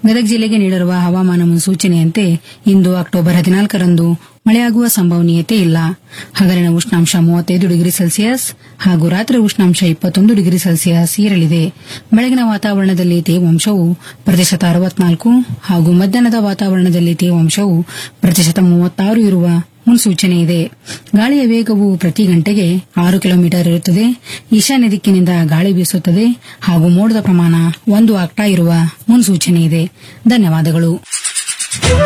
ಗದಗ ಜಿಲ್ಲೆಗೆ ನೀಡಿರುವ ಹವಾಮಾನ ಮುನ್ಸೂಚನೆಯಂತೆ ಇಂದು ಅಕ್ಟೋಬರ್ ಹದಿನಾಲ್ಕರಂದು ಮಳೆಯಾಗುವ ಸಂಭವನೀಯತೆ ಇಲ್ಲ ಹಗಲಿನ ಉಷ್ಣಾಂಶ ಮೂವತ್ತೈದು ಡಿಗ್ರಿ ಸೆಲ್ಸಿಯಸ್ ಹಾಗೂ ರಾತ್ರಿ ಉಷ್ಣಾಂಶ ಇಪ್ಪತ್ತೊಂದು ಡಿಗ್ರಿ ಸೆಲ್ಸಿಯಸ್ ಇರಲಿದೆ ಬೆಳಗಿನ ವಾತಾವರಣದಲ್ಲಿ ತೇವಾಂಶವು ಪ್ರತಿಶತ ಅರವತ್ನಾಲ್ಕು ಹಾಗೂ ಮಧ್ಯಾಹ್ನದ ವಾತಾವರಣದಲ್ಲಿ ತೇವಾಂಶವು ಪ್ರತಿಶತ ಮೂವತ್ತಾರು ಇರುವ ಮುನ್ಸೂಚನೆ ಇದೆ ಗಾಳಿಯ ವೇಗವು ಪ್ರತಿ ಗಂಟೆಗೆ ಆರು ಕಿಲೋಮೀಟರ್ ಇರುತ್ತದೆ ಈಶಾನ್ಯ ದಿಕ್ಕಿನಿಂದ ಗಾಳಿ ಬೀಸುತ್ತದೆ ಹಾಗೂ ಮೋಡದ ಪ್ರಮಾಣ ಒಂದು ಆಕ್ಟಾ ಇರುವ ಮುನ್ಸೂಚನೆ ಇದೆ ಧನ್ಯವಾದಗಳು